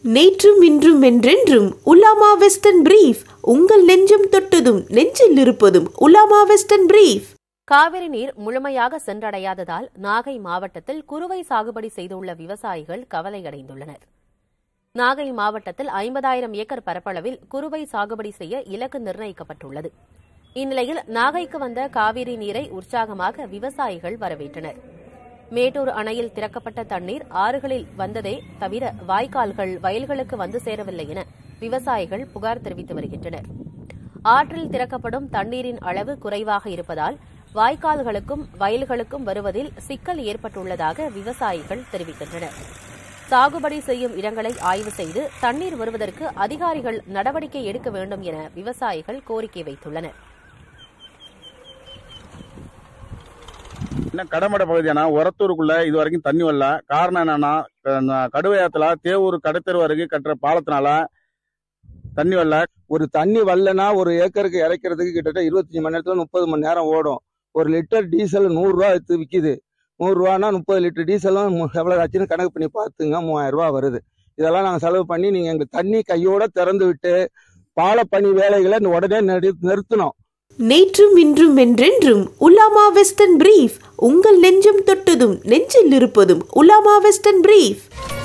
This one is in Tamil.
நேற்றும் இன்றும் என்றென்றும் உலாமா வெஸ்டர்ன் பிரீஃப் உங்கள் நெஞ்சம் தொட்டதும் நெஞ்சில் இருப்பதும் உலாமா வெஸ்டர்ன் பிரீஃப் காவிரி நீர் முழுமையாக சென்றடையாததால் நாகை மாவட்டத்தில் குறுவை சாகுபடி செய்துள்ள விவசாயிகள் கவலையடைந்துள்ளனர் நாகை மாவட்டத்தில் ஐம்பதாயிரம் ஏக்கர் பரப்பளவில் குறுவை சாகுபடி செய்ய இலக்கு நிர்ணயிக்கப்பட்டுள்ளது இந்நிலையில் நாகைக்கு வந்த காவிரி நீரை உற்சாகமாக விவசாயிகள் வரவேற்றனர் மேட்டூர் அணையில் திறக்கப்பட்ட தண்ணீர் ஆறுகளில் வந்ததே தவிர வாய்க்கால்கள் வயல்களுக்கு வந்து சேரவில்லை என விவசாயிகள் புகார் தெரிவித்து வருகின்றனர் ஆற்றில் திறக்கப்படும் தண்ணீரின் அளவு குறைவாக இருப்பதால் வாய்க்கால்களுக்கும் வயல்களுக்கும் வருவதில் சிக்கல் ஏற்பட்டுள்ளதாக விவசாயிகள் தெரிவிக்கின்றனர் சாகுபடி செய்யும் இடங்களை ஆய்வு செய்து தண்ணீர் வருவதற்கு அதிகாரிகள் நடவடிக்கை எடுக்க வேண்டும் என விவசாயிகள் கோரிக்கை வைத்துள்ளனர் என்ன கடமடை பகுதியானா உரத்தூருக்குள்ள இது வரைக்கும் தண்ணி வரல காரணம் என்னன்னா க- கடுவையாத்துல தேவூர் கடைத்தெரு வரைக்கும் கட்டுற பாலத்தினால தண்ணி வரல ஒரு தண்ணி வரலனா ஒரு ஏக்கருக்கு இறைக்கிறதுக்கு கிட்டத்தட்ட இருபத்தஞ்சு மணி நேரத்துல முப்பது மணி நேரம் ஓடும் ஒரு லிட்டர் டீசல் நூறுரூவா எடுத்து விற்கிது நூறுரூவானா முப்பது லிட்டர் டீசலும் மு- எவ்வளோ ஆச்சுன்னு கணக்கு பண்ணி பார்த்துங்க மூவாயிரம் ரூபா வருது இதெல்லாம் நாங்கள் செலவு பண்ணி நீங்கள் எங்கள் தண்ணி கையோட திறந்து விட்டு பாலப்பணி வேலைகளை உடனே நிறு- நிறுத்தணும் நேற்றும் இன்றும் என்றென்றும் உலாமா வெஸ்டர்ன் பிரீஃப் உங்கள் நெஞ்சம் தொட்டதும் நெஞ்சில் இருப்பதும் உலாமா வெஸ்டர்ன் பிரீஃப்